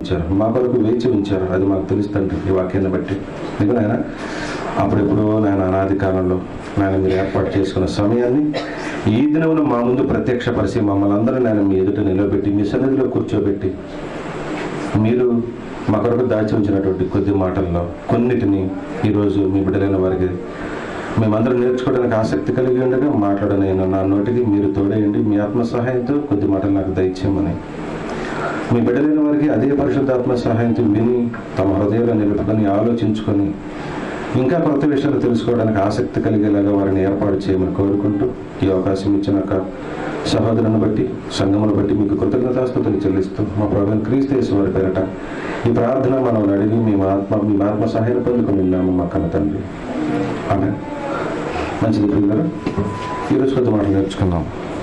ఉంచారు మా కొరకు వేచి ఉంచారు అది మాకు తెలుస్తుంది ఈ వాక్యాన్ని బట్టి నీకు నాయన అప్పుడెప్పుడో నాయన అనాది కాలంలో నాయన మీరు ఏర్పాటు చేసుకున్న సమయాన్ని ఈ దినమున మా ముందు ప్రత్యక్షపరిచి మమ్మల్ని అందరూ నేను మీ ఎదుట నిలబెట్టి మీ సన్నిధిలో కూర్చోబెట్టి మీరు మా కొరకు దాచి ఉంచినటువంటి కొద్ది మాటల్లో కొన్నిటిని ఈరోజు మీ బిడ్డలైన వారికి మేమందరం నేర్చుకోవడానికి ఆసక్తి కలిగి ఉండగా మాట్లాడనైనా నా నోటికి మీరు తోడేయండి మీ ఆత్మ సహాయంతో కొద్ది మాటలు నాకు దయచేయమని మీ బిడ్డలైన వారికి అదే పరిశుద్ధాత్మ సహాయంతో విని తమ హృదయంలో నిలుపుకొని ఆలోచించుకొని ఇంకా కొత్త విషయాలు తెలుసుకోవడానికి ఆసక్తి కలిగేలాగా వారిని ఏర్పాటు చేయమని కోరుకుంటూ ఈ అవకాశం ఇచ్చిన ఒక సహోదరుని బట్టి సంఘమును బట్టి మీకు కృతజ్ఞతాస్తుతులు చెల్లిస్తూ మా ప్రభు క్రీస్తు వారి పేరట ఈ ప్రార్థన మనం అడిగి మీ ఆత్మ మీ ఆత్మ సహాయం పొందుకుని ఉన్నాము మా కన్న తండ్రి ఆమె మంచిది పిల్లలు ఈరోజు కొద్ది మాటలు నేర్చుకుందాం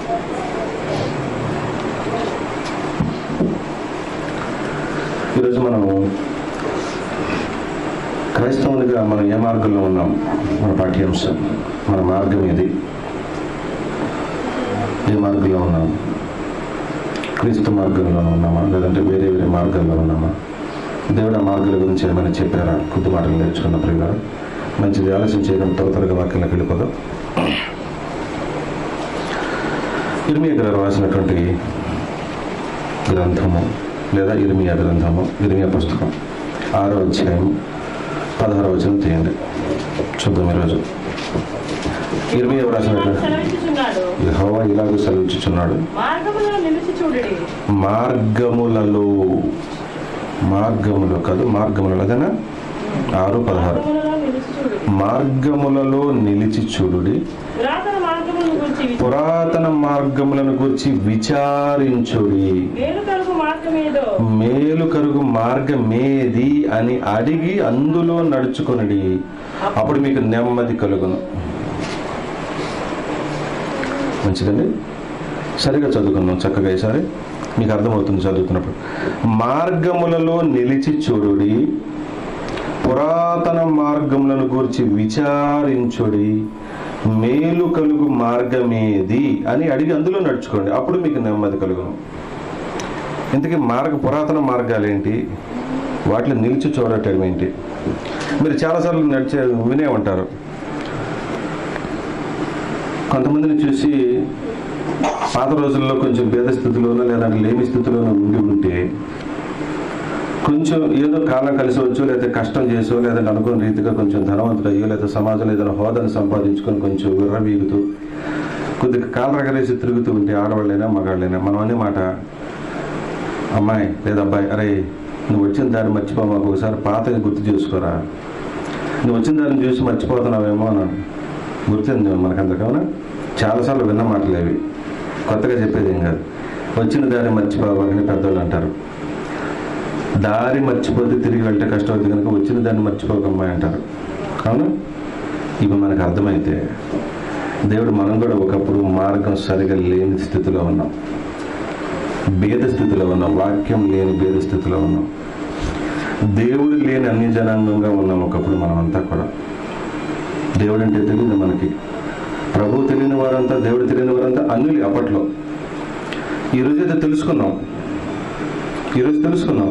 ఈరోజు మనం క్రైస్తవునిగా మనం ఏ మార్గంలో ఉన్నాం మన పాఠ్యాంశం మన మార్గం ఇది ఏ మార్గంలో ఉన్నాం క్రీస్తు మార్గంలో ఉన్నామా లేదంటే వేరే వేరే మార్గాల్లో ఉన్నామా దేవుడు ఆ మార్గాల గురించి ఏమైనా చెప్పారా కొద్ది మాటలు నేర్చుకున్న ప్రియుల మంచిది ఆలోచన చేయడం త్వర త్వరగా వాక్యంలోకి వెళ్ళిపోదాం ఇర్మియా గారు రాసినటువంటి గ్రంథము లేదా ఇర్మియా గ్రంథము ఇర్మియా పుస్తకం ఆరో అధ్యాయం పదహారో వచనం తీయండి చూద్దాం ఈరోజు ఇర్మియా రాసినటువంటి సెలవిచ్చుచున్నాడు యెహోవా ఇలాగ సెలవిచ్చుచున్నాడు మార్గములో నిలిచి చూడుడి మార్గములలో మార్గములో కాదు మార్గములలో అదేనా ఆరు పదహారు మార్గములలో నిలిచి చూడుడి మార్గములలో నిలిచి చూడుడి పురాతన మార్గములను గురించి విచారి- పురాతన మార్గములను గురించి విచారించుడి మేలు కలుగు మార్గమేదో మేలు కరుగు మార్గమేది అని అడిగి అందులో నడుచుకొనడి అప్పుడు మీకు నెమ్మది కలుగును మంచిదండి సరిగా చదువుకుందాం చక్కగా ఈసారి మీకు అర్థమవుతుంది చదువుతున్నప్పుడు మార్గములలో నిలిచి చూడుడి పురాతన మార్గములను గురించి విచారించుడి మేలు కలుగు మార్గమేది అని అడిగి అందులో నడుచుకోండి అప్పుడు మీకు నెమ్మది కలుగును ఇంతకీ మార్గ పురాతన మార్గాలు ఏంటి వాటిలో నిలిచి చూడటం ఏంటి మీరు చాలాసార్లు నడిచే వినే ఉంటారు కొంతమందిని చూసి పాత రోజుల్లో కొంచెం భేద స్థితిలోనో లేదంటే లేని స్థితిలోనో ఉండి ఉంటే కొంచెం ఏదో కాలం కలిసవచ్చు లేదా కష్టం చేసో లేదంటే అనుకున్న రీతిగా కొంచెం ధనవంతుడు అయ్యో లేదా సమాజంలో ఏదైనా హోదాను సంపాదించుకొని కొంచెం విర్రవీగుతూ కొద్దిగా కాలు రగరేసి తిరుగుతూ ఉంటే ఆడవాళ్ళైనా మగాళ్ళైనా మనం అనే మాట అమ్మాయి లేదా అబ్బాయి అరే నువ్వు వచ్చిన దాన్ని మర్చిపో మాకు ఒకసారి పాతగా గుర్తు చేసుకోరా నువ్వు వచ్చిన దాన్ని చూసి మర్చిపోతున్నావేమో అన్నాను గుర్తుంది మనకంతకవునా చాలాసార్లు విన్న మాటలు అవి కొత్తగా చెప్పేది ఏం కాదు వచ్చిన దాన్ని మర్చిపోవాలని పెద్దోళ్ళు అంటారు దారి మర్చిపోతే తిరిగి వెళ్తే కష్టం అవుతుంది కనుక వచ్చిన దాన్ని మర్చిపోకమ్మాయి అంటారు అవును ఇవి మనకు అర్థమైతే దేవుడు మనం కూడా ఒకప్పుడు మార్గం సరిగా లేని స్థితిలో ఉన్నాం భేద స్థితిలో ఉన్నాం వాక్యం లేని భేద స్థితిలో ఉన్నాం దేవుడు లేని అన్ని జనాంగంగా ఉన్నాం ఒకప్పుడు మనమంతా కూడా దేవుడు అంటే తెలియదు మనకి ప్రభు తెలియని వారంతా దేవుడు తెలియని వారంతా అన్యులు అప్పట్లో ఈరోజు అయితే తెలుసుకున్నాం ఈరోజు తెలుసుకున్నాం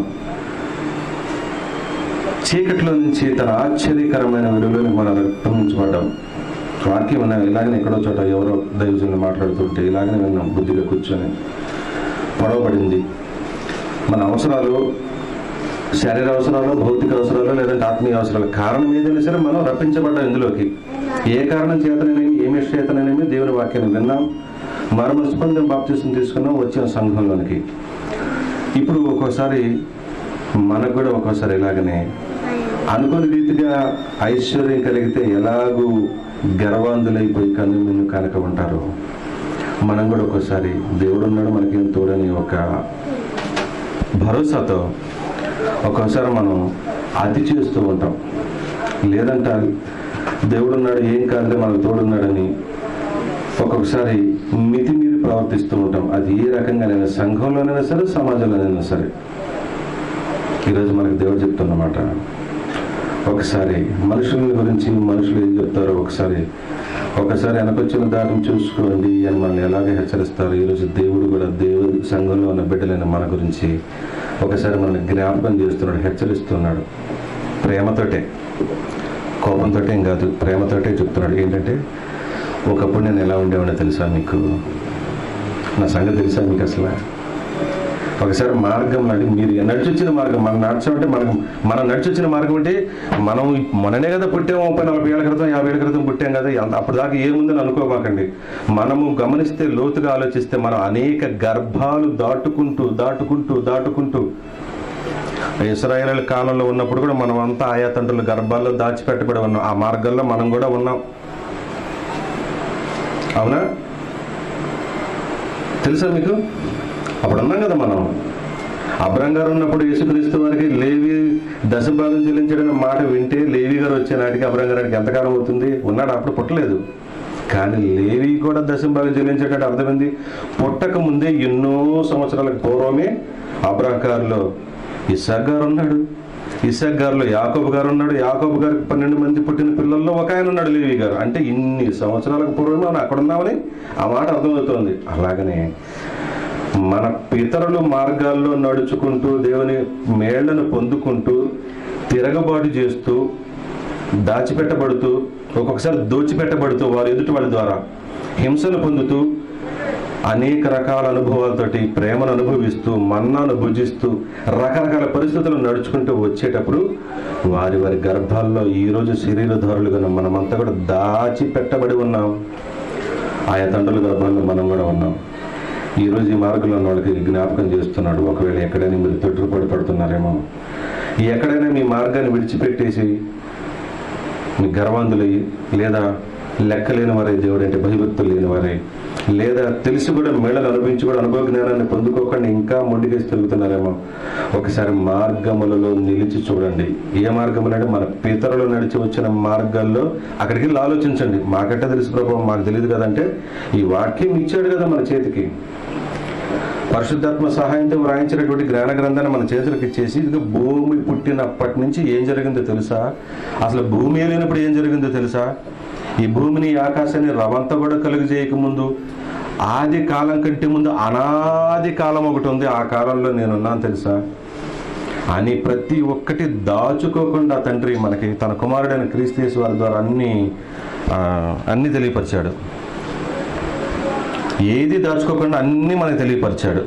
చీకట్లో నుంచి తన ఆశ్చర్యకరమైన వెలుగులోని మనం రప్పించబడ్డాం వాక్యం విన్నాం ఇలాగనే ఎక్కడో చోట ఎవరో దైవజనులు మాట్లాడుతుంటే ఇలాగనే విన్నాం బుద్ధిగా కూర్చొని పొడవబడింది మన అవసరాలు శరీర అవసరాలు భౌతిక అవసరాలు లేదంటే ఆత్మీయ అవసరాలు కారణం ఏదైనా సరే మనం రప్పించబడ్డాం ఇందులోకి ఏ కారణం చేతననేమి ఏమి చేతననేమి దేవుని వాక్యాన్ని విన్నాం మరో స్పందన బాప్తీసం తీసుకున్నాం వచ్చిన సంఘంలోనికి ఇప్పుడు ఒక్కోసారి మనకు కూడా ఒక్కోసారి ఇలాగనే అనుకుని రీతిగా ఐశ్వర్యం కలిగితే ఎలాగూ గర్వాంధులైపోయి కన్ను మిన్ను కనుక ఉంటారు మనం కూడా ఒక్కోసారి దేవుడు ఉన్నాడు మనకేం తోడని ఒక భరోసాతో ఒక్కోసారి మనం అతి చేస్తూ ఉంటాం లేదంటే దేవుడు ఉన్నాడు ఏం కాదులే మనకు తోడున్నాడని ఒక్కొక్కసారి మితిమీరి ప్రవర్తిస్తూ ఉంటాం అది ఏ రకంగానైనా సంఘంలోనైనా సరే సమాజంలోనైనా సరే ఈరోజు మనకు దేవుడు చెప్తున్నమాట ఒకసారి మనుషుల గురించి మనుషులు ఏం చెప్తారో ఒకసారి ఒకసారి వెనకొచ్చిన దారిని చూసుకోండి అని మనల్ని ఎలాగే హెచ్చరిస్తారు ఈరోజు దేవుడు కూడా దేవుడి సంఘంలో ఉన్న బిడ్డలైన మన గురించి ఒకసారి మనల్ని జ్ఞాపకం చేస్తున్నాడు హెచ్చరిస్తున్నాడు ప్రేమతోటే కోపంతో ఏం కాదు ప్రేమతోటే చెప్తున్నాడు ఏంటంటే ఒకప్పుడు నేను ఎలా ఉండేవాడినో తెలుసా మీకు నా సంగతి తెలుసా మీకు అసలు ఒకసారి మార్గం అంటే మీరు నడిచొచ్చిన మార్గం మనం నడచమంటే మనకు మనం నడిచొచ్చిన మార్గం అంటే మనం మననే కదా పుట్టాము ముప్పై నలభై ఏళ్ళ క్రితం యాభై ఏళ్ళ క్రితం పుట్టాం కదా అంత- అప్పుడు దాకా ఏముందని అనుకోమాకండి మనము గమనిస్తే లోతుగా ఆలోచిస్తే మనం అనేక గర్భాలు దాటుకుంటూ దాటుకుంటూ దాటుకుంటూ ఇస్రాయేల్ కాలంలో ఉన్నప్పుడు కూడా మనం అంతా ఆయా తండ్రుల గర్భాల్లో దాచిపెట్టబడి ఉన్నాం ఆ మార్గంలో మనం కూడా ఉన్నాం అవునా తెలుసా మీకు అప్పుడు ఉన్నాం కదా మనం అబ్రం గారు ఉన్నప్పుడు యేసుక్రీస్తు వారికి లేవి దశభాగం చెల్లించడం మాట వింటే లేవి గారు వచ్చే నాటికి అబ్రం గారికి ఎంతకాలం అవుతుంది ఉన్నాడు అప్పుడు పుట్టలేదు కానీ లేవి కూడా దశభాగం చెల్లించేటట్టు అర్థమైంది పుట్టక ముందే ఎన్నో సంవత్సరాలకు పూర్వమే అబ్రాకారులో ఇసాక్ గారు ఉన్నాడు ఇసాక్ గారిలో యాకోబు గారు ఉన్నాడు యాకోబు గారికి పన్నెండు మంది పుట్టిన పిల్లల్లో ఒక ఆయన ఉన్నాడు లేవి గారు అంటే ఇన్ని సంవత్సరాలకు పూర్వమే మనం అక్కడ ఉన్నామని ఆ మాట అర్థమవుతోంది అలాగనే మన పితరులు మార్గాల్లో నడుచుకుంటూ దేవుని మేళ్లను పొందుకుంటూ తిరగబాటు చేస్తూ దాచిపెట్టబడుతూ ఒక్కొక్కసారి దోచిపెట్టబడుతూ వారు ఎదుటి వాళ్ళ ద్వారా హింసను పొందుతూ అనేక రకాల అనుభవాలతోటి ప్రేమను అనుభవిస్తూ మన్నాను భుజిస్తూ రకరకాల పరిస్థితులను నడుచుకుంటూ వచ్చేటప్పుడు వారి వారి గర్భాల్లో ఈరోజు శరీరధారులుగా మనమంతా కూడా దాచిపెట్టబడి ఉన్నాం ఆయా తండ్రుల గర్భాల్లో మనం కూడా ఉన్నాం ఈ రోజు ఈ మార్గంలో ఉన్న వాళ్ళకి జ్ఞాపకం చేస్తున్నాడు ఒకవేళ ఎక్కడైనా మీరు తొట్టుపడి పడుతున్నారేమో ఎక్కడైనా మీ మార్గాన్ని విడిచిపెట్టేసి మీ గర్వాంధులయ్యి లేదా లెక్కలేని వారే దేవుడు అంటే భయభక్తులు లేని వారే లేదా తెలిసి కూడా మేళలు అనుభవించి కూడా అనుభవ జ్ఞానాన్ని పొందుకోకుండా ఇంకా మొండికేసి తిరుగుతున్నారేమో ఒకసారి మార్గములలో నిలిచి చూడండి ఏ మార్గములు అంటే మన పితరులు నడిచి వచ్చిన మార్గాల్లో అక్కడికి వెళ్ళి ఆలోచించండి మాకంటే తెలుసు ప్రభావం మాకు తెలియదు కదంటే ఈ వాక్యం ఇచ్చాడు కదా మన చేతికి పరిశుద్ధాత్మ సహాయంతో వ్రాయించినటువంటి జ్ఞాన గ్రంథాన్ని మన చేతులకు ఇచ్చేసి ఇది భూమి పుట్టినప్పటి నుంచి ఏం జరిగిందో తెలుసా అసలు భూమి లేనప్పుడు ఏం జరిగిందో తెలుసా ఈ భూమిని ఈ ఆకాశాన్ని రవంతా కూడా కలుగు చేయకముందు ఆది కాలం కంటే ముందు అనాది కాలం ఒకటి ఉంది ఆ కాలంలో నేనున్నాను తెలుసా అని ప్రతి ఒక్కటి దాచుకోకుండా తండ్రి మనకి తన కుమారుడైన క్రీస్తు వారి ద్వారా అన్ని ఆ, అన్ని తెలియపరిచాడు ఏది దాచుకోకుండా అన్ని మనకు తెలియపరిచాడు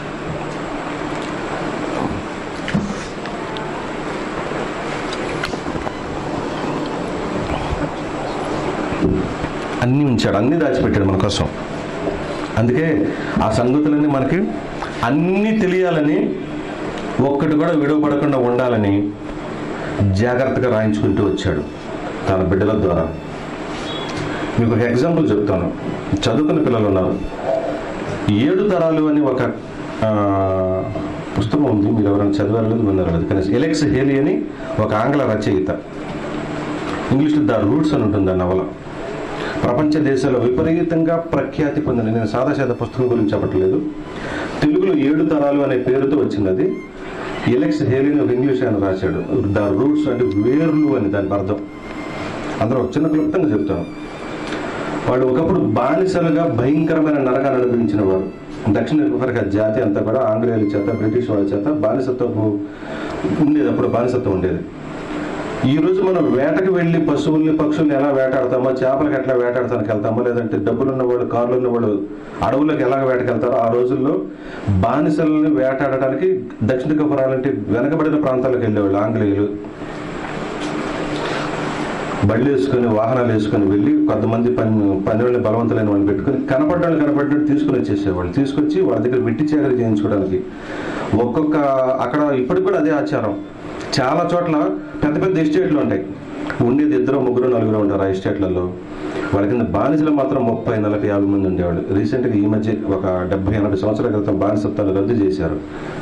అన్ని ఉంచాడు అన్ని దాచిపెట్టాడు మన కోసం అందుకే ఆ సంగతులన్నీ మనకి అన్నీ తెలియాలని ఒక్కటి కూడా విడవపడకుండా ఉండాలని జాగ్రత్తగా రాయించుకుంటూ వచ్చాడు తన బిడ్డల ద్వారా మీకు ఒక ఎగ్జాంపుల్ చెప్తాను చదువుకున్న పిల్లలు ఉన్నారు ఏడు తరాలు అని ఒక ఆ, పుస్తకం ఉంది మీరు ఎవరైనా చదివారు లేదు విన్నారు లేదు కానీ ఎలెక్స్ హేలీ అని ఒక ఆంగ్ల రచయిత ఇంగ్లీష్లో ద రూట్స్ అని ఉంటుంది ఆ నవల ప్రపంచ దేశాల్లో విపరీతంగా ప్రఖ్యాతి పొందిన నేను సాదాసాదా పుస్తకం గురించి చెప్పట్లేదు తెలుగులో ఏడు తరాలు అనే పేరుతో వచ్చింది అది ఎలెక్స్ హేలిన్ ఒక ఇంగ్లీష్ ఆయన రాశాడు ద రూట్స్ అంటే వేర్లు అని దాని అర్థం అందరూ ఒక చిన్న క్లుప్తంగా చెప్తాను వాళ్ళు ఒకప్పుడు బానిసలుగా భయంకరమైన నరకాన్ని అనుభవించిన వారు దక్షిణ ఆఫ్రికా జాతి అంతా కూడా ఆంగ్లేయుల చేత బ్రిటిష్ వాళ్ళ చేత బానిసత్వపు ఉండేది అప్పుడు బానిసత్వం ఉండేది ఈ రోజు మనం వేటకు వెళ్ళి పశువుల్ని పక్షుల్ని ఎలా వేటాడతామో చేపలకు ఎట్లా వేటాడటానికి వెళ్తామో లేదంటే డబ్బులు ఉన్న వాళ్ళు కార్లు ఉన్న వాళ్ళు అడవులకు ఎలాగ వేటకెళ్తారో ఆ రోజుల్లో బానిసల్ని వేటాడటానికి దక్షిణ కపురాలంటే వెనకబడిన ప్రాంతాలకు వెళ్ళేవాళ్ళు ఆంగ్లేయులు బళ్ళు వేసుకొని వాహనాలు వేసుకొని వెళ్ళి కొంతమంది పని పని బలవంతులైన వాళ్ళు పెట్టుకొని కనపడ్డాళ్ళు కనపడినట్టు తీసుకుని వచ్చేసేవాళ్ళు తీసుకొచ్చి వాళ్ళ దగ్గర వెట్టి చాకరీ చేయించుకోవడానికి ఒక్కొక్క అక్కడ ఇప్పటికి కూడా అదే ఆచారం చాలా చోట్ల పెద్ద పెద్ద ఎస్టేట్లు ఉంటాయి ఉండేది ఇద్దరు ముగ్గురు నలుగురు ఉంటారు ఆ ఎస్టేట్లలో వాళ్ళ కింద బానిసలు మాత్రం ముప్పై నలభై యాభై మంది ఉండేవాళ్ళు రీసెంట్గా ఈ మధ్య ఒక డెబ్బై ఎనభై సంవత్సరాల క్రితం బానిసత్వాలు రద్దు చేశారు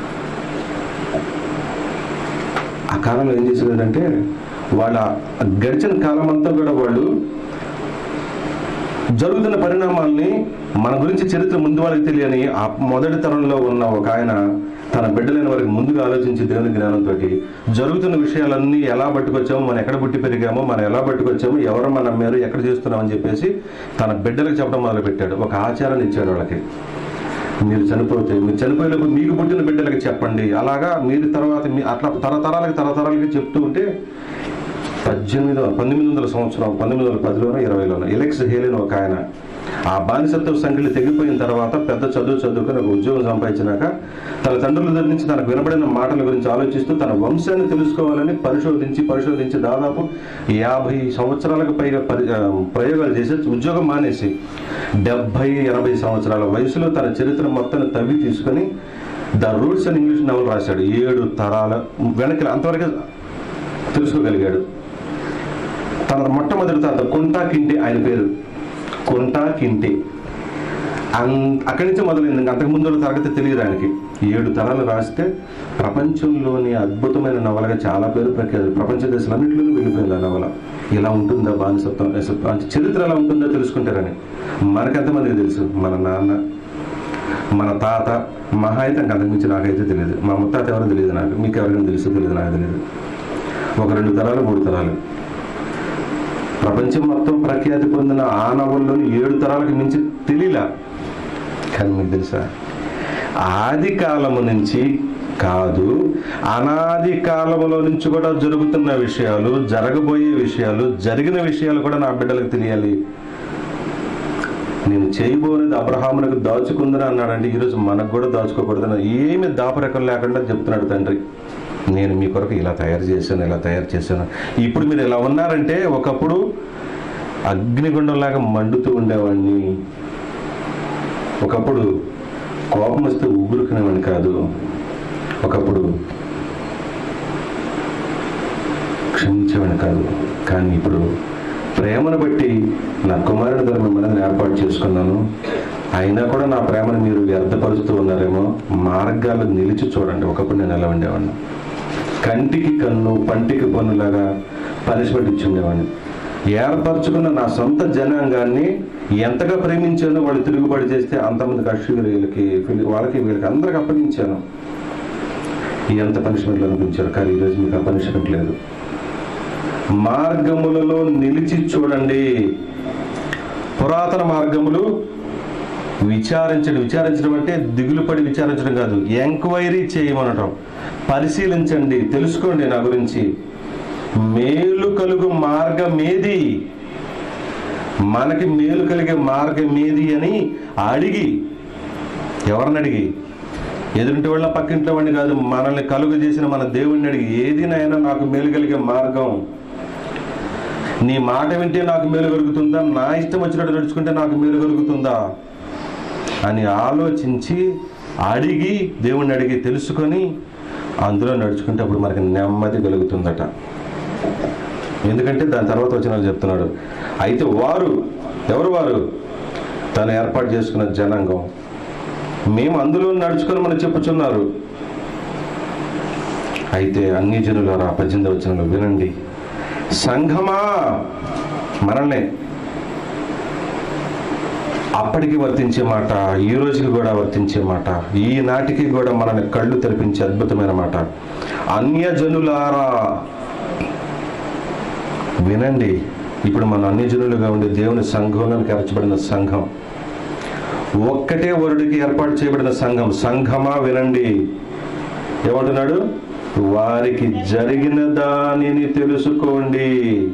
ఆ కాలంలో ఏం చేసేదంటే వాళ్ళ గడిచిన కాలం అంతా కూడా వాళ్ళు జరుగుతున్న పరిణామాల్ని మన గురించి చరిత్ర ముందు వాళ్ళకి తెలియని ఆ మొదటి తరంలో ఉన్న ఒక ఆయన తన బిడ్డలైన వారికి ముందుగా ఆలోచించి దేవుని జ్ఞానంతో జరుగుతున్న విషయాలన్నీ ఎలా పట్టుకొచ్చామో మనం ఎక్కడ పుట్టి పెరిగామో మనం ఎలా పట్టుకొచ్చామో ఎవరు మన నమ్మారు ఎక్కడ చేస్తున్నామని చెప్పేసి తన బిడ్డలకు చెప్పడం మొదలుపెట్టాడు ఒక ఆచారాన్ని ఇచ్చాడు వాళ్ళకి మీరు చనిపోతే మీరు చనిపోయినప్పుడు మీకు పుట్టిన బిడ్డలకి చెప్పండి అలాగా మీరు తర్వాత మీ అట్లా తరతరాలకి తరతరాలకి చెప్తూ ఉంటే పద్దెనిమిది పంతొమ్మిది వందల సంవత్సరం పంతొమ్మిది వందల పదిలోనో ఇరవైలోనో ఎలెక్స్ హేలిన్ ఒక ఆయన ఆ బానిసత్వ సంఖ్యలు తెగిపోయిన తర్వాత పెద్ద చదువు చదువుకుని ఒక ఉద్యోగం సంపాదించినాక తన తండ్రుల దగ్గర నుంచి తనకు వినబడిన మాటల గురించి ఆలోచిస్తూ తన వంశాన్ని తెలుసుకోవాలని పరిశోధించి పరిశోధించి దాదాపు యాభై సంవత్సరాలకు పైగా పరి ఆ, ప్రయోగాలు చేసి ఉద్యోగం మానేసి డెబ్బై ఎనభై సంవత్సరాల వయసులో తన చరిత్ర మొత్తాన్ని తవ్వి తీసుకొని the roots and English novel రాశాడు ఏడు తరాల వెనక్కి అంతవరకు తెలుసుకోగలిగాడు తన మొట్టమొదటి తాత కొంటా కింటే ఆయన పేరు కొంటా కింటే అన్ అక్కడి నుంచి మొదలైంది ఇంకా అంతకు ముందు తరగతి తెలియదు ఆయనకి ఏడు తరాలు రాస్తే ప్రపంచంలోని అద్భుతమైన నవలగా చాలా పేరు ప్రఖ్యాతి ప్రపంచ దేశాలన్నింటిలోనూ వెళ్ళిపోయింది ఆ నవల ఇలా ఉంటుందా బానిసత్వం అసలు ఆ చరిత్ర ఎలా ఉంటుందో తెలుసుకుంటారని మనకెంతమందికి తెలుసు మన నాన్న మన తాత మహా అయితే ఇంకా అంతకుమించి నాకైతే తెలియదు మా ముత్తాత ఎవరో తెలియదు నాకు మీకు ఎవరికైనా తెలుసు తెలియదు నాకు తెలియదు ఒక రెండు తరాలు మూడు తరాలు ప్రపంచం మొత్తం ప్రఖ్యాతి పొందిన ఆ నవల్లోని ఏడు తరాలకు మించి తెలియలా కానీ మీకు తెలుసా ఆది కాలము నుంచి కాదు అనాది కాలములో నుంచి కూడా జరుగుతున్న విషయాలు జరగబోయే విషయాలు జరిగిన విషయాలు కూడా నా బిడ్డలకు తెలియాలి నేను చేయబోనేది అబ్రహామునకు దాచుకుందని అన్నాడంటే ఈరోజు మనకు కూడా దాచుకోకూడదని ఏమి దాపరికం లేకుండా చెప్తున్నాడు తండ్రి నేను మీ కొరకు ఇలా తయారు చేశాను ఇలా తయారు చేశాను ఇప్పుడు మీరు ఇలా ఉన్నారంటే ఒకప్పుడు అగ్నిగుండంలాగా మండుతూ ఉండేవాడిని ఒకప్పుడు కోపం వస్తే ఉగురుకునేవాడిని కాదు ఒకప్పుడు క్షమించేవాడిని కాదు కానీ ఇప్పుడు ప్రేమను బట్టి నా కుమారుడి ద్వారా మిమ్మల్ని ఏర్పాటు చేసుకున్నాను అయినా కూడా నా ప్రేమను మీరు వ్యర్థపరుస్తూ ఉన్నారేమో మార్గాలు నిలిచి చూడండి ఒకప్పుడు నేను ఎలా ఉండేవాడిని కంటికి కన్ను పంటికి పన్నులాగా పనిష్మెంట్ ఇచ్చి ఉండేవాడిని ఏర్పరచుకున్న నా సొంత జనాంగాన్ని ఎంతగా ప్రేమించానో వాళ్ళు తిరుగుబాటు చేస్తే అంతమంది కక్షులకి వాళ్ళకి వీళ్ళకి అందరికి అప్పగించాను ఎంత పనిష్మెంట్లు అనిపించారు కానీ ఈరోజు మీకు ఆ పనిష్మెంట్ లేదు మార్గములలో నిలిచి చూడండి పురాతన మార్గములు విచారించడం విచారించడం అంటే దిగులు పడి విచారించడం కాదు ఎంక్వైరీ చేయమనటం పరిశీలించండి తెలుసుకోండి నా గురించి మేలు కలుగు మార్గమేది మనకి మేలు కలిగే మార్గం ఏది అని అడిగి ఎవరిని అడిగి ఎదురింటి వాళ్ళ పక్కింట్లో వాడిని కాదు మనల్ని కలుగు చేసిన మన దేవుణ్ణి అడిగి ఏది నాయనా నాకు మేలు కలిగే మార్గం నీ మాట వింటే నాకు మేలు కలుగుతుందా నా ఇష్టం వచ్చినట్టు నడుచుకుంటే నాకు మేలు కలుగుతుందా అని ఆలోచించి అడిగి దేవుణ్ణి అడిగి తెలుసుకొని అందులో నడుచుకుంటే అప్పుడు మనకి నెమ్మది కలుగుతుందట ఎందుకంటే దాని తర్వాత వచ్చిన వాళ్ళు చెప్తున్నాడు అయితే వారు ఎవరు వారు తను ఏర్పాటు చేసుకున్న జనాంగం మేము అందులో నడుచుకొని మనం చెప్పుచున్నారు అయితే అన్ని జనులారా పద్దెనిమిది వచనంలో వినండి సంఘమా మనల్ని అప్పటికి వర్తించే మాట ఈ రోజుకి కూడా వర్తించే మాట ఈ నాటికి కూడా మనల్ని కళ్ళు తెరిపించే అద్భుతమైన మాట అన్యజనులారా వినండి ఇప్పుడు మన అన్యజనులుగా ఉండే దేవుని సంఘంలోకి ఏర్చబడిన సంఘం ఒక్కటే వరుడికి ఏర్పాటు చేయబడిన సంఘం సంఘమా వినండి ఏమంటున్నాడు వారికి జరిగిన దానిని తెలుసుకోండి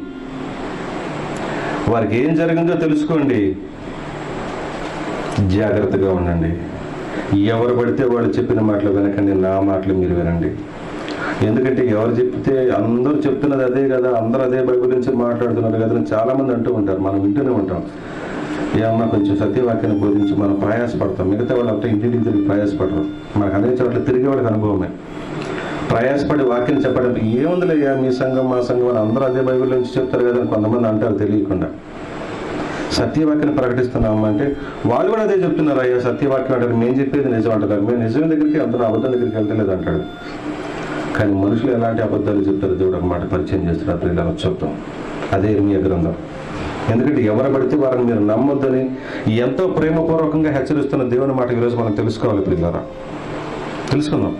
వారికి ఏం జరిగిందో తెలుసుకోండి జాగ్రత్తగా ఉండండి ఎవరు పడితే వాళ్ళు చెప్పిన మాటలు వినకండి నా మాటలు మీరు వినండి ఎందుకంటే ఎవరు చెప్తే అందరూ చెప్తున్నది అదే కదా అందరూ అదే బైబిల్ నుంచి మాట్లాడుతున్నారు కదా అని చాలా మంది అంటూ ఉంటారు మనం వింటూనే ఉంటాం ఏమన్నా కొంచెం సత్యవాక్యాన్ని బోధించి మనం ప్రయాసపడతాం మిగతా వాళ్ళు అంటే ఇంటికి తిరిగి ప్రయాసపడరు మనకు అదే చోట్ల తిరిగే వాళ్ళకి అనుభవమే ప్రయాసపడి వాక్యం చెప్పడం ఏముందిలేయ్యా మీ సంఘం మా సంఘం అని అందరూ అదే బైబిల్ నుంచి చెప్తారు కదా అని కొంతమంది అంటారు తెలియకుండా సత్యవాక్యాన్ని ప్రకటిస్తున్నాము అంటే వాళ్ళు కూడా అదే చెప్తున్నారు అయ్యా సత్యవాక్యం అంటారు మేము చెప్పేది నిజం అంటారు మేము నిజం దగ్గరికి అందరూ అబద్ధం దగ్గరికి వెళ్తలేదు అంటాడు కానీ మనుషులు ఎలాంటి అబద్ధాలు చెప్తారు దేవుడు ఒక మాట పరిచయం చేస్తారు అప్పుడు ఇలా చెప్తాం అదే ఇర్మియా గ్రంథం ఎందుకంటే ఎవరు పడితే వారిని మీరు నమ్మొద్దని ఎంతో ప్రేమపూర్వకంగా హెచ్చరిస్తున్న దేవుని మాట ఈరోజు మనం తెలుసుకోవాలి పిల్లరా తెలుసుకుందాం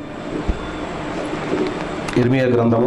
ఇర్మియా గ్రంథము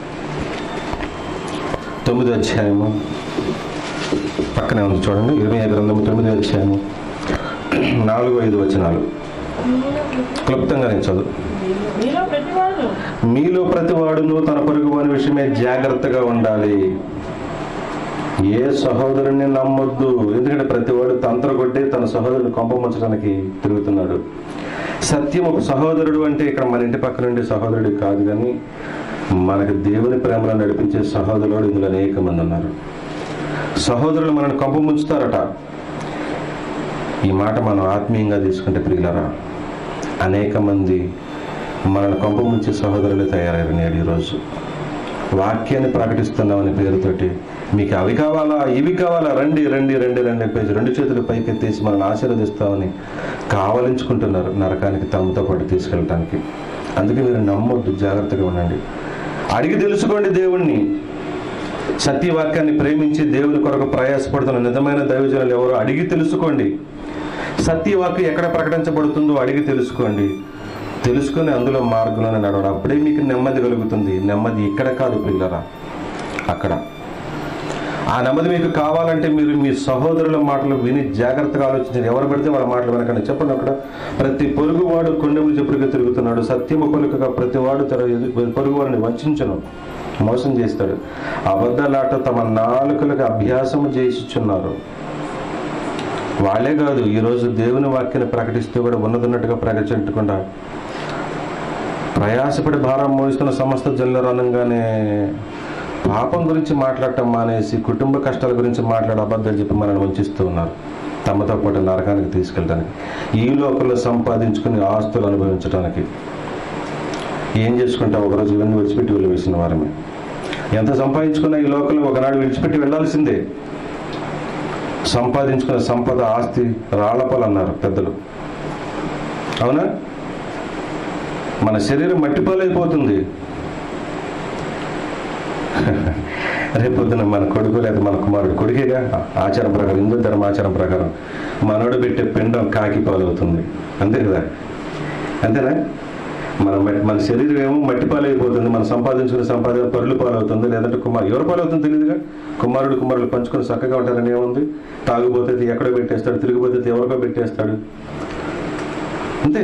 తొమ్మిదో అధ్యాయము పక్కనే ఉంది చూడండి ఇర్మియా గ్రంథము తొమ్మిదో అధ్యాయము నాలుగు ఐదు వచనాలు క్లుప్తంగా నేను చదువు మీలో ప్రతివాడు మీలో ప్రతి వాడును తన పొరుగు వాని విషయమే జాగ్రత్తగా ఉండాలి ఏ సహోదరుని నమ్మొద్దు ఎందుకంటే ప్రతివాడు తంత్ర కొట్టి తన సహోదరుని కొంపముంచడానికి తిరుగుతున్నాడు సత్యం ఒక సహోదరుడు అంటే ఇక్కడ మన ఇంటి పక్కన ఉండే సహోదరుడు కాదు కానీ మనకు దేవుని ప్రేమలో నడిపించే సహోదరుడు ఇందులో అనేక మంది ఉన్నారు సహోదరులు మనల్ని కొంప ముంచుతారట ఈ మాట మనం ఆత్మీయంగా తీసుకుంటే ప్రియులరా అనేక మంది మనల్ని కొంప ముంచే సహోదరులు తయారయ్యారు నేడు ఈరోజు వాక్యాన్ని ప్రకటిస్తున్నామని పేరుతోటి మీకు అవి కావాలా ఇవి కావాలా రండి రండి రండి రండి పేజీ రెండు చేతులు పైకెత్తేసి మనల్ని ఆశీర్వదిస్తామని కావలించుకుంటున్నారు నరకానికి తమతో పాటు తీసుకెళ్ళటానికి అందుకే మీరు నమ్మొద్దు జాగ్రత్తగా ఉండండి అడిగి తెలుసుకోండి దేవుణ్ణి సత్యవాక్యాన్ని ప్రేమించి దేవుని కొరకు ప్రయాసపడుతున్న నిజమైన దైవజనులు ఎవరో అడిగి తెలుసుకోండి సత్యవాక్యం ఎక్కడ ప్రకటించబడుతుందో అడిగి తెలుసుకోండి తెలుసుకొని అందులో మార్గంలోనే నడవడం అప్పుడే మీకు నెమ్మది కలుగుతుంది నెమ్మది ఇక్కడ కాదు పిల్లరా అక్కడ ఆ నెమ్మది మీకు కావాలంటే మీరు మీ సహోదరుల మాటలు విని జాగ్రత్తగా ఆలోచించండి ఎవరు పెడితే వాళ్ళ మాటలు వినకండి చెప్పండి అక్కడ ప్రతి పొరుగువాడు కొండెములు చెప్పుడుగా తిరుగుతున్నాడు సత్యము పలుకగా ప్రతి వాడు తన ఎదు- పొరుగువాడిని వంచను మోసం చేస్తాడు అబద్ధాలాట తమ నాలుకలకు అభ్యాసము చేసిచున్నారు వాళ్ళే కాదు ఈరోజు దేవుని వాక్యాన్ని ప్రకటిస్తూ కూడా ఉన్నదన్నట్టుగా ప్రకటించకుండా ప్రయాసపడి భారం మోయిస్తున్న సమస్త జనుల అనగానే పాపం గురించి మాట్లాడటం మానేసి కుటుంబ కష్టాల గురించి మాట్లాడే అబద్ధాలు చెప్పి మనల్ని వంచిస్తూ ఉన్నారు తమతో పాటు నరకానికి తీసుకెళ్ళడానికి ఈ లోకంలో సంపాదించుకుని ఆస్తులు అనుభవించడానికి ఏం చేసుకుంటాం ఒకరోజు ఇవన్నీ విడిచిపెట్టి వెళ్ళి వేసిన వారమే ఎంత సంపాదించుకున్నా ఈ లోకంలో ఒకనాడు విడిచిపెట్టి వెళ్ళాల్సిందే సంపాదించుకున్న సంపద ఆస్తి రాళ్లపాలు అన్నారు పెద్దలు అవునా మన శరీరం మట్టిపాలైపోతుంది రేపొద్దున మన కొడుకు లేదా మన కుమారుడు కొడుకేగా ఆచారం ప్రకారం హిందూ ధర్మ ఆచారం ప్రకారం మనోడు పెట్టే పిండం కాకి పాలవుతుంది అంతే కదా అంతేనా మన మట్టి- మన శరీరం ఏమో మట్టి పాలైపోతుంది మనం సంపాదించుకునే సంపాదన పరులు పాలవుతుంది లేదంటే కుమారు ఎవరు పాలవుతుంది తెలియదుగా కుమారుడు కుమారులు పంచుకొని చక్కగా ఉంటారని ఏముంది తాగుపోతే ఎక్కడో పెట్టేస్తాడు తిరిగిపోతే ఎవరికో పెట్టేస్తాడు అంతే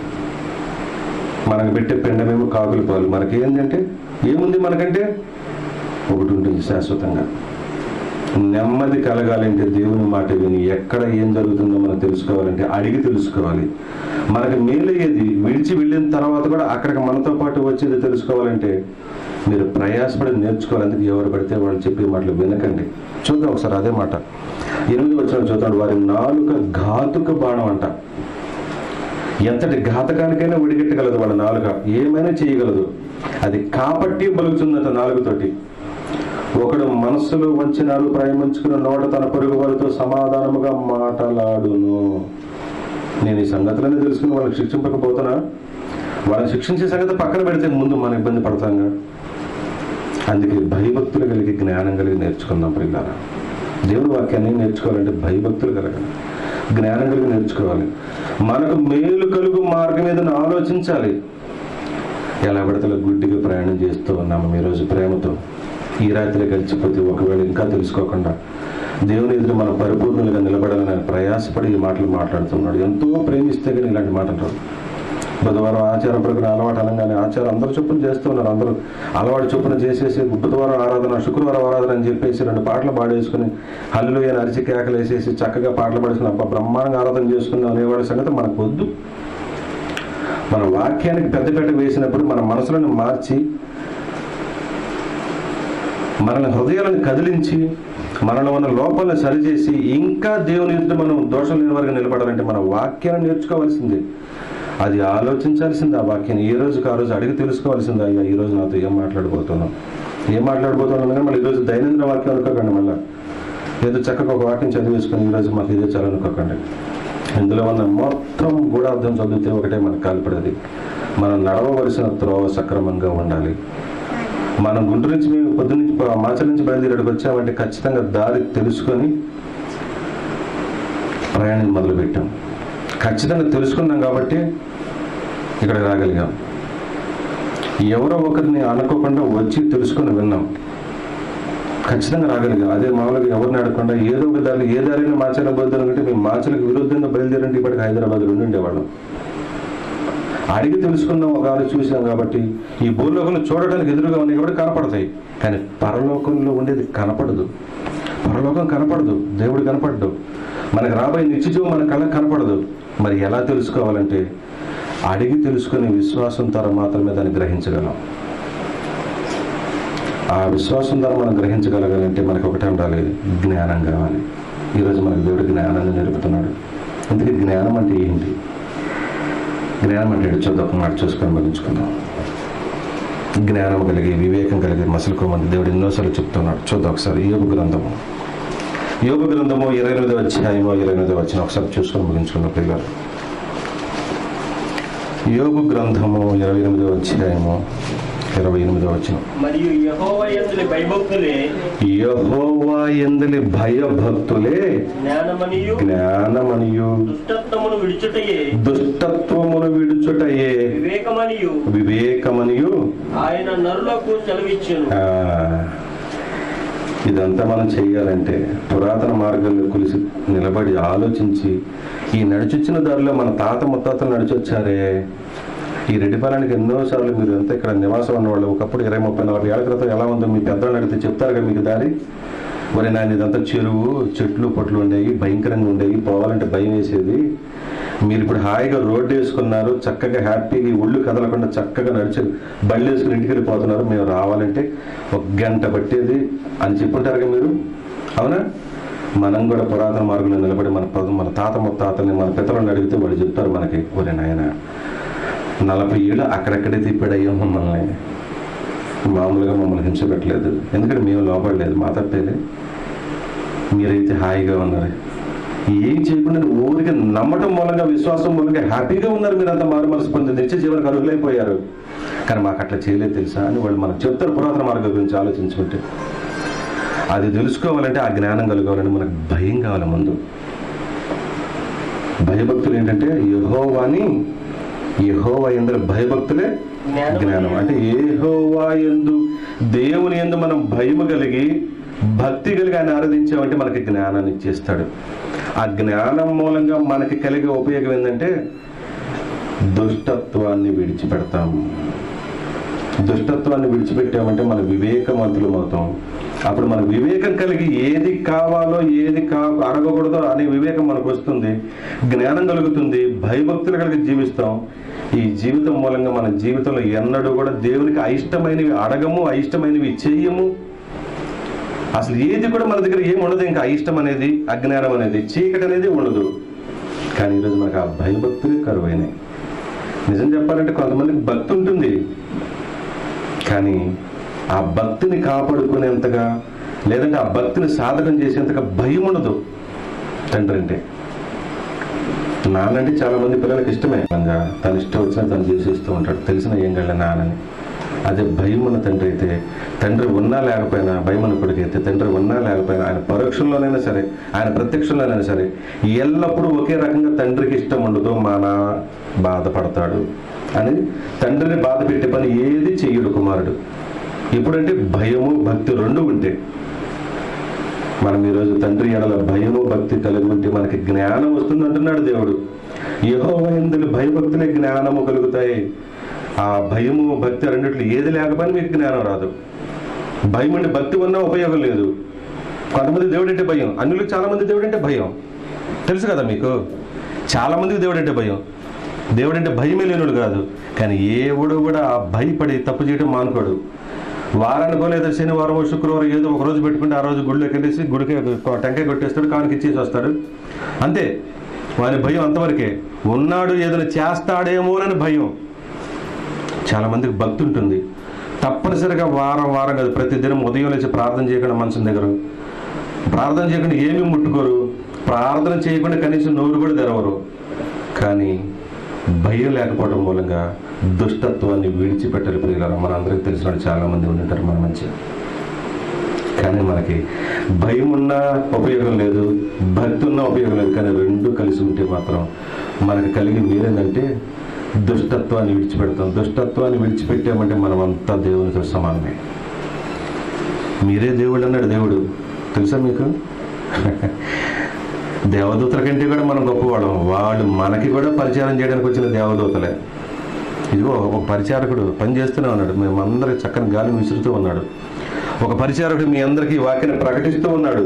మనకు పెట్టే పిండమేమో కాకుల పాలు మనకి ఏంటంటే ఏముంది మనకంటే ఒకటి ఉంటుంది శాశ్వతంగా నెమ్మది కలగాలంటే దేవుని మాట విని ఎక్కడ ఏం జరుగుతుందో మనం తెలుసుకోవాలంటే అడిగి తెలుసుకోవాలి మనకు మేలయ్యేది విడిచి వెళ్ళిన తర్వాత కూడా అక్కడికి మనతో పాటు వచ్చేది తెలుసుకోవాలంటే మీరు ప్రయాసపడి నేర్చుకోవాలి అందుకు ఎవరు పడితే వాళ్ళు చెప్పే మాటలు వినకండి చూద్దాం ఒకసారి అదే మాట ఎనిమిది వచ్చిన చూద్దాం వారి నాలుక ఘాతుక బాణం అంట ఎంతటి ఘాతకానికైనా ఒడిగట్టగలదు వాళ్ళ నాలుక ఏమైనా చేయగలదు అది కాపట్టి బలుగుతుందట నాలుగుతోటి ఒకడు మనస్సులో వంచినాడు ప్రాయమించుకున్న నోట తన పొరుగు వారితో సమాధానముగా మాటలాడును నేను ఈ సంగతులన్నీ తెలుసుకుని వాళ్ళకి శిక్షింపకపోతున్నా వాళ్ళని శిక్షించే సంగతి పక్కన పెడితే ముందు మనం ఇబ్బంది పడతాంగా అందుకే భయభక్తులు కలిగి జ్ఞానం కలిగి నేర్చుకుందాం పిల్లరా దేవుని వాక్యాన్ని నేర్చుకోవాలంటే భయభక్తులు కలగాలి జ్ఞానం కలిగి నేర్చుకోవాలి మనకు మేలు కలుగు మార్గం ఏదైనా ఆలోచించాలి ఎలా పడితే అలా గుడ్డిగా ప్రయాణం చేస్తూ ఉన్నాము ఈరోజు ప్రేమతో ఈ రాత్రి గడిచిపోతే ఒకవేళ ఇంకా తెలుసుకోకుండా దేవుని ఎదురు మనం పరిపూర్ణులుగా నిలబడాలని ఆయన ప్రయాసపడి ఈ మాటలు మాట్లాడుతున్నాడు ఎంతో ప్రేమిస్తే కానీ ఇలాంటి మాటలు రావు. బుధవారం ఆచారం ప్రకారం అలవాటు అనగానే ఆచారం అందరూ చొప్పున చేస్తూ ఉన్నారు అందరూ అలవాటు చొప్పున చేసేసి బుధవారం ఆరాధన శుక్రవారం ఆరాధన అని చెప్పేసి రెండు పాటలు పాడేసుకుని హల్లు అని అరిచి కేకలు వేసేసి చక్కగా పాటలు పాడేసుకుని అబ్బా బ్రహ్మాండంగా ఆరాధన చేసుకుని అనేవాడి సంగతి మనకు వద్దు మన వాక్యానికి పెద్దపీట వేసినప్పుడు మన మనసులను మార్చి మనల్ని హృదయాలను కదిలించి మనలో ఉన్న లోపాలను సరిచేసి ఇంకా దేవుని ఎదుట మనం దోషం లేని వారికి నిలబడాలంటే మన వాక్యాన్ని నేర్చుకోవాల్సిందే అది ఆలోచించాల్సింది ఆ వాక్యాన్ని ఏ రోజుకి ఆ రోజు అడిగి తెలుసుకోవాల్సిందే అయ్యా ఈ రోజు నాతో ఏం మాట్లాడబోతున్నాం ఏం మాట్లాడబోతున్నాం కానీ మళ్ళీ ఈరోజు దైనందిన వాక్యం అనుకోకండి మళ్ళీ ఏదో చక్కగా ఒక వాక్యం చదివేసుకొని ఈరోజు మాకు ఇదే చాలనుకోకండి ఇందులో ఉన్న మొత్తం గూఢార్థం చదివితే ఒకటే మనకు కాల్పడేది మనం నడవవలసిన త్రోవ సక్రమంగా ఉండాలి మనం గుంటూరు నుంచి మేము పొద్దు నుంచి మాచల నుంచి బయలుదేరికి వచ్చామంటే ఖచ్చితంగా దారి తెలుసుకొని ప్రయాణం మొదలుపెట్టాం ఖచ్చితంగా తెలుసుకున్నాం కాబట్టి ఇక్కడ రాగలిగాం ఎవరో ఒకరిని అనుకోకుండా వచ్చి తెలుసుకొని విన్నాం ఖచ్చితంగా రాగలిగాం అదే మామూలుగా ఎవరిని అడగకుండా ఏదో ఒక దారి ఏ దారిని మాచల బోద్దాం అంటే మేము మాచలకు విరుద్ధంగా బయలుదేరంటే ఇప్పటికి హైదరాబాద్ ఉండి ఉండేవాళ్ళం అడిగి తెలుసుకున్నాం ఒక ఆలోచన చూసాం కాబట్టి ఈ భూలోకంలో చూడడానికి ఎదురుగా ఉన్నాయి కాబట్టి కనపడతాయి కానీ పరలోకంలో ఉండేది కనపడదు పరలోకం కనపడదు దేవుడు కనపడదు మనకు రాబోయే నిత్యజీవం మన కళ్ళకి కనపడదు మరి ఎలా తెలుసుకోవాలంటే అడిగి తెలుసుకునే విశ్వాసం ద్వారా మాత్రమే దాన్ని గ్రహించగలం ఆ విశ్వాసం ద్వారా మనం గ్రహించగలగాలంటే మనకు ఒకటే ఉండాలి జ్ఞానం కావాలి ఈరోజు మనకు దేవుడు జ్ఞానాన్ని నేర్పుతున్నాడు అందుకే జ్ఞానం అంటే ఏంటి జ్ఞానం అంటే ఏంటి? చూద్దాం ఒక మాట చూసుకొని మరించుకుందాం జ్ఞానం కలిగి వివేకం కలిగి మసలుకోమని దేవుడు ఎన్నోసార్లు చెప్తున్నాడు చూద్దాం ఒకసారి యోగ గ్రంథము యోగ గ్రంథము ఇరవై ఎనిమిది అధ్యాయము ఇరవై ఎనిమిది వచ్చిన ఒకసారి చూసుకొని ముగించుకున్న పిల్లలు యోగు గ్రంథము ఇరవై ఎనిమిదో అధ్యాయము ఇరవై ఎనిమిదో వచ్చిన మరియు యెహోవా యందులి భయభక్తులే యహోవా ఎందలి భయభక్తులే జ్ఞానమనియు జ్ఞానమనియు దుష్టత్వమును విడిచుటయే దుష్టత్వమును విడుచుటయే వివేకమనియు వివేకమనియు ఆయన నరులకు సెలవిచ్చును ఆ, ఇదంతా మనం చెయ్యాలంటే పురాతన మార్గంలో కులిసి నిలబడి ఆలోచించి ఈ నడిచొచ్చిన దారిలో మన తాత ముత్తాతలు నడిచొచ్చారే ఈ రెడ్డిపాలెనికి ఎన్నోసార్లు మీరు అంతా ఇక్కడ నివాసం ఉన్నవాళ్ళు ఒకప్పుడు ఇరవై ముప్పై నలభై ఏళ్ళ క్రితం ఎలా ఉందో మీ పెద్దవాళ్ళు అడిగితే చెప్తారుగా మీకు దారి మరి నాయన ఇదంతా చెరువు చెట్లు పొట్లు ఉండేవి భయంకరంగా ఉండేవి పోవాలంటే భయం వేసేది మీరు ఇప్పుడు హాయిగా రోడ్డు వేసుకున్నారు చక్కగా హ్యాపీగా ఈ ఒళ్ళు కదలకుండా చక్కగా నడిచి బళ్ళు వేసుకుని ఇంటికి వెళ్ళిపోతున్నారు మేము రావాలంటే ఒక గంట పట్టేది అని చెప్పుంటారుగా మీరు అవునా మనం కూడా పురాతన మార్గంలో నిలబడి మన పద- మన తాత ముత్తాతల్ని మన పితలను అడిగితే వాళ్ళు చెప్తారు మనకి ఒరే నాయన నలభై ఏళ్ళు అక్కడక్కడే తిప్పాడయ్యో మమ్మల్ని మామూలుగా మమ్మల్ని హింసపెట్టలేదు ఎందుకంటే మేము లోపడలేదు మా తప్పేలే మీరైతే హాయిగా ఉన్నారు ఏం చేయకుండా ఊరికి నమ్మటం మూలంగా విశ్వాసం మూలంగా హ్యాపీగా ఉన్నారు మీరు అంత మారు మనసు పొంది నిత్య జీవనకు అర్హులైపోయారు కానీ మాకు అట్లా చేయలేదు తెలుసా అని వాళ్ళు మనకు చెప్తారు పురాతన మార్గం గురించి ఆలోచించుకుంటే అది తెలుసుకోవాలంటే ఆ జ్ఞానం కలగాలంటే మనకు భయం కావాలి ముందు భయభక్తులు ఏంటంటే యహోవాని యహోవా ఎందు భయభక్తులే జ్ఞానం అంటే ఏహోవా ఎందు దేవుని ఎందు మనం భయము కలిగి భక్తి కలిగి ఆయన ఆరాధించామంటే మనకి జ్ఞానాన్ని ఇచ్చేస్తాడు ఆ జ్ఞానం మూలంగా మనకి కలిగే ఉపయోగం ఏంటంటే దుష్టత్వాన్ని విడిచిపెడతాము దుష్టత్వాన్ని విడిచిపెట్టామంటే మన వివేకవంతులం అవుతాం అప్పుడు మన వివేకం కలిగి ఏది కావాలో ఏది కా అడగకూడదో అనే వివేకం మనకు వస్తుంది జ్ఞానం కలుగుతుంది భయభక్తులు కలిగి జీవిస్తాం ఈ జీవితం మూలంగా మన జీవితంలో ఎన్నడూ కూడా దేవునికి అయిష్టమైనవి అడగము అయిష్టమైనవి చెయ్యము అసలు ఏది కూడా మన దగ్గర ఏమి ఉండదు ఇంకా అయిష్టం అనేది అజ్ఞానం అనేది చీకటి అనేది ఉండదు కానీ ఈరోజు మనకు ఆ భయభక్తులే కరువైనాయి నిజం చెప్పాలంటే కొంతమందికి భక్తి ఉంటుంది కానీ ఆ భక్తిని కాపాడుకునేంతగా లేదంటే ఆ భక్తిని సాధకం చేసేంతగా భయం ఉండదు తండ్రి అంటే నానంటే చాలా మంది పిల్లలకి ఇష్టమే విధంగా తను ఇష్టం వచ్చినా తను చేసేస్తూ ఉంటాడు తెలిసిన ఏం గళ్ళ నానని అదే భయం ఉన్న తండ్రి అయితే తండ్రి ఉన్నా లేకపోయినా భయం ఉన్న కొడుకు అయితే తండ్రి ఉన్నా లేకపోయినా ఆయన పరోక్షంలోనైనా సరే ఆయన ప్రత్యక్షంలోనైనా సరే ఎల్లప్పుడూ ఒకే రకంగా తండ్రికి ఇష్టం ఉండదు మాన బాధపడతాడు అని తండ్రిని బాధ పెట్టే పని ఏది చెయ్యడు కుమారుడు ఎప్పుడంటే భయము భక్తి రెండు ఉంటే మనం ఈరోజు తండ్రి ఎడల భయము భక్తి కలిగి ఉంటే మనకి జ్ఞానం వస్తుంది అంటున్నాడు దేవుడు యెహోవా యందు భయభక్తులే జ్ఞానము కలుగుతాయి ఆ భయము భక్తి రెండిట్లు ఏది లేకపోయినా మీకు జ్ఞానం రాదు భయం అంటే భక్తి ఉన్నా ఉపయోగం లేదు కొంతమంది దేవుడు అంటే భయం అన్యులకు చాలా మంది దేవుడు అంటే భయం తెలుసు కదా మీకు చాలా మందికి దేవుడు అంటే భయం దేవుడు అంటే భయమే లేనుడు కాదు కానీ ఏవుడు కూడా ఆ భయపడి తప్పు చేయడం మానుకోడు వారానికో లేదా శనివారం శుక్రవారం ఏదో ఒక రోజు పెట్టుకుంటే ఆ రోజు గుడిలోకి వెళ్ళేసి గుడికి కొ- టెంకాయ కొట్టేస్తాడు కానికి ఇచ్చేసి వస్తాడు అంతే వాని భయం అంతవరకే ఉన్నాడు ఏదైనా చేస్తాడేమోనని భయం చాలా మందికి భక్తి ఉంటుంది తప్పనిసరిగా వారం వారం కాదు ప్రతిదినం ఉదయం లేచి ప్రార్థన చేయకుండా మనసు దగ్గర ప్రార్థన చేయకుండా ఏమీ ముట్టుకోరు ప్రార్థన చేయకుండా కనీసం నోరు కూడా తెరవరు కానీ భయం లేకపోవడం మూలంగా దుష్టత్వాన్ని విడిచిపెట్టాలి ప్రియులారా మనందరికీ తెలిసిన వాళ్ళు చాలా మంది ఉంటారు మన మధ్య కానీ మనకి భయం ఉన్నా ఉపయోగం లేదు భక్తి ఉన్నా ఉపయోగం లేదు కానీ రెండు కలిసి ఉంటే మాత్రం మనకి కలిగి మీరేందంటే దుష్టత్వాన్ని విడిచిపెడతాం దుష్టత్వాన్ని విడిచిపెట్టామంటే మనం అంతా దేవునితో సమానమే మీరే దేవుడు అన్నాడు దేవుడు తెలుసా మీకు దేవదూతల కంటే కూడా మనం గొప్పవాళ్ళం వాళ్ళు మనకి కూడా పరిచారం చేయడానికి వచ్చిన దేవదూతలే ఇదిగో ఒక పరిచారకుడు పని చేస్తూనే ఉన్నాడు మేమందరికి చక్కని గాలిని విసురుతూ ఉన్నాడు ఒక పరిచారకుడు మీ అందరికీ ఈ వాక్యాన్ని ప్రకటిస్తూ ఉన్నాడు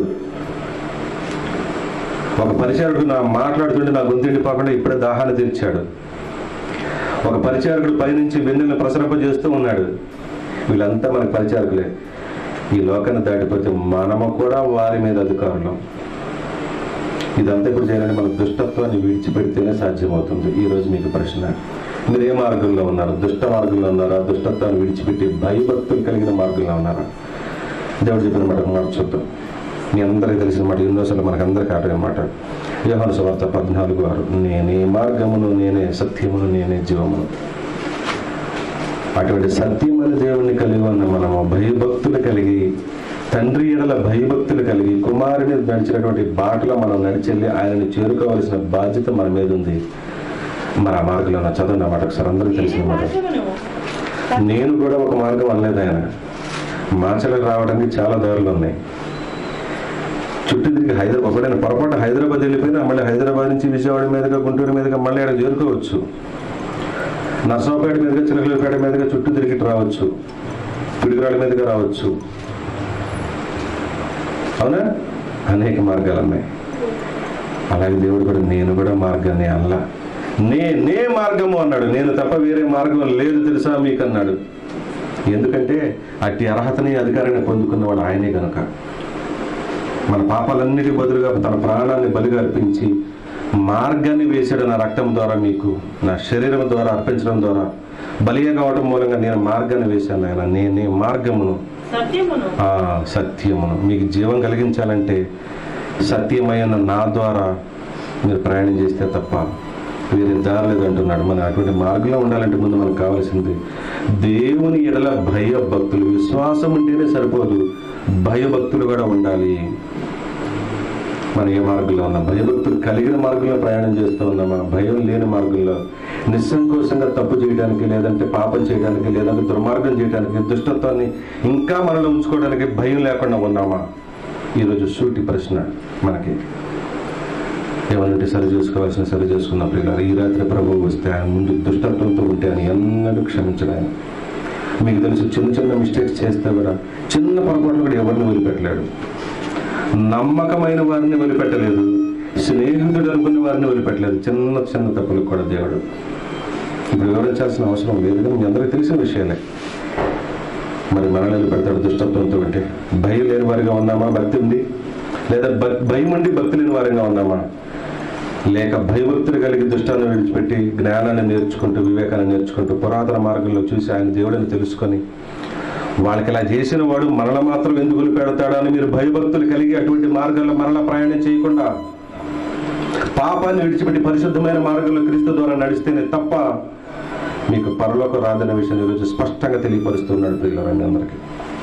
ఒక పరిచారకుడు నా మాట్లాడుతుంటే నా గొంతుండి పోకుండా ఇప్పుడే దాహాన్ని తీర్చాడు ఒక పరిచారకుడు పైనుంచి వెన్నెలను ప్రసరింపజేస్తూ ఉన్నాడు వీళ్ళంతా మన పరిచారకులే ఈ లోకాన్ని దాటిపోతే మనము కూడా వారి మీద అధికారులం ఇదంతా ఇప్పుడు చేయాలంటే మన దుష్టత్వాన్ని విడిచిపెడితేనే సాధ్యమవుతుంది ఈ రోజు మీకు ప్రశ్న మీరు ఏ మార్గంలో ఉన్నారు దుష్ట మార్గంలో ఉన్నారా దుష్టత్వాన్ని విడిచిపెట్టి భయభక్తులు కలిగిన మార్గంలో ఉన్నారా దేవుడు చెప్పిన మాట ఒక మాట చూద్దాం మీ అందరికీ తెలిసిన మాట ఎన్నోసార్లు మనకు అందరికీ ఆటగా మాట యోహాను సువార్త పద్నాలుగు ఆరు నేనే మార్గమును నేనే సత్యమును నేనే జీవమును అటువంటి సత్యమైన దేవుణ్ణి కలిగి ఉన్న మనము భయభక్తులు కలిగి తండ్రి ఎడల భయభక్తులు కలిగి కుమారుని నడిచినటువంటి బాటలో మనం నడిచెళ్ళి ఆయనని చేరుకోవాల్సిన బాధ్యత మన మీద ఉంది మరి ఆ మార్గంలో నా చదువు నా మాట ఒకసారి అందరికీ తెలిసిన మాట మార్గము నువ్వు నేను కూడా ఒక మార్గం అనలేదు ఆయన మాచలకు రావడానికి చాలా దారులు ఉన్నాయి చుట్టూ తిరిగి హైదరాబాద్ ఒకడైనా పొరపాటు హైదరాబాద్ వెళ్ళిపోయినా మళ్ళీ హైదరాబాద్ నుంచి విజయవాడ మీదుగా గుంటూరు మీదుగా మళ్ళీ అక్కడ చేరుకోవచ్చు నర్సరావుపేట మీదుగా చిలకలపేట మీదుగా చుట్టూ తిరిగి ఇటు రావచ్చు పిడుగురాళ్ళ మీదుగా రావచ్చు అవునా అనేక మార్గాలు ఉన్నాయి అలాగే దేవుడు కూడా నేను కూడా మార్గాన్ని అనలా నే నే మార్గము అన్నాడు నేను తప్ప వేరే మార్గం లేదు తెలుసా మీకు అన్నాడు ఎందుకంటే అట్టి అర్హతని అధికారాన్ని పొందుకున్నవాడు ఆయనే కనుక మన పాపాలన్నిటి బదులుగా తన ప్రాణాన్ని బలిగా అర్పించి మార్గాన్ని వేసాడు నా రక్తం ద్వారా మీకు నా శరీరం ద్వారా అర్పించడం ద్వారా బలిగా కావడం మూలంగా నేను మార్గాన్ని వేశాను ఆయన నేనే మార్గమును సత్యమును ఆ సత్యమును మీకు జీవం కలిగించాలంటే సత్యమైన నా ద్వారా మీరు ప్రయాణం చేస్తే తప్ప వేరే దారి లేదంటున్నాడు మన అటువంటి మార్గంలో ఉండాలంటే ముందు మనకు కావాల్సింది దేవుని ఎడల భయభక్తులు విశ్వాసం ఉంటేనే సరిపోదు భయభక్తులు కూడా ఉండాలి మనం ఏ మార్గంలో ఉన్నాం భయభక్తులు కలిగిన మార్గంలో ప్రయాణం చేస్తూ ఉన్నామా భయం లేని మార్గంలో నిస్సంకోచంగా తప్పు చేయడానికి లేదంటే పాపం చేయడానికి లేదంటే దుర్మార్గం చేయడానికి దుష్టత్వాన్ని ఇంకా మనలో ఉంచుకోవడానికి భయం లేకుండా ఉన్నామా ఈరోజు సూటి ప్రశ్న మనకి ఏమన్నంటే సరి చేసుకోవాల్సిన సరి చేసుకున్న ప్రియులారు ఈ రాత్రి ప్రభువు వస్తే ఆయన ముందు దుష్టత్వంతో ఉంటే అని ఎన్నడూ క్షమించడు ఆయన మీకు తెలుసు చిన్న చిన్న మిస్టేక్స్ చేస్తే కూడా చిన్న పొరపాట్లు కూడా ఎవరిని వదిలిపెట్టలేడు నమ్మకమైన వారిని వదిలిపెట్టలేదు స్నేహితుడు అనుకున్న వారిని వదిలిపెట్టలేదు చిన్న చిన్న తప్పులకు కూడా దేవుడు ఇప్పుడు వివరించాల్సిన అవసరం లేదు కానీ మీ అందరికీ తెలిసిన విషయాలే మరి మనల్ని వదిలిపెడతాడు దుష్టత్వంతో అంటే భయం లేని వారిగా ఉన్నామా భక్తి ఉంది లేదా భక్- భయం ఉండి భక్తి లేని వారిగా ఉన్నామా లేక భయభక్తులు కలిగి దుష్టాన్ని విడిచిపెట్టి జ్ఞానాన్ని నేర్చుకుంటూ వివేకాన్ని నేర్చుకుంటూ పురాతన మార్గంలో చూసి ఆయన దేవుడిని తెలుసుకొని వాళ్ళకి ఇలా చేసిన వాడు మరల మాత్రం ఎందుకు పెడతాడా అని మీరు భయభక్తులు కలిగి అటువంటి మార్గాల్లో మరల ప్రయాణం చేయకుండా పాపాన్ని విడిచిపెట్టి పరిశుద్ధమైన మార్గంలో క్రీస్తు ద్వారా నడిస్తేనే తప్ప మీకు పరలోకం రాదనే విషయం ఈరోజు స్పష్టంగా తెలియపరుస్తున్నాడు ప్రియులారండి అందరికీ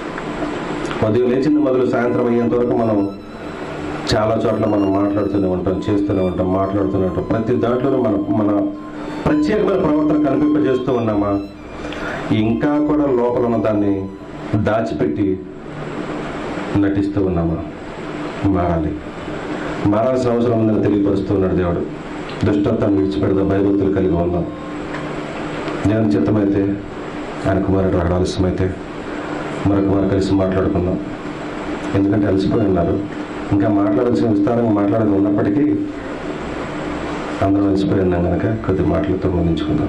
ఉదయం లేచింది మొదలు సాయంత్రం అయ్యేంత వరకు మనం చాలా చోట్ల మనం మాట్లాడుతూనే ఉంటాం చేస్తూనే ఉంటాం మాట్లాడుతూనే ఉంటాం ప్రతి దాంట్లోనూ మన మన ప్రత్యేకమైన ప్రవర్తన కనిపింపజేస్తూ ఉన్నామా ఇంకా కూడా లోపల ఉన్న దాన్ని దాచిపెట్టి నటిస్తూ ఉన్నామా మారాలి మారాల్సిన అవసరం ఉందని తెలియపరుస్తున్నాడు దేవుడు దుష్టత్వాన్ని విడిచిపెడదాం భయభక్తులు కలిగి ఉందాం దేవుని చిత్తమైతే ఆయన కుమారుడు రావడం ఆలస్యమైతే మరొక వారు కలిసి మాట్లాడుకుందాం ఎందుకంటే అలసిపోయి ఉన్నారు ఇంకా మాట్లాడాల్సిన విస్తారంగా మాట్లాడేది ఉన్నప్పటికీ అందరం అలసిపోయి ఉన్నాం కనుక కొద్ది మాటలతో ముగించుకుందాం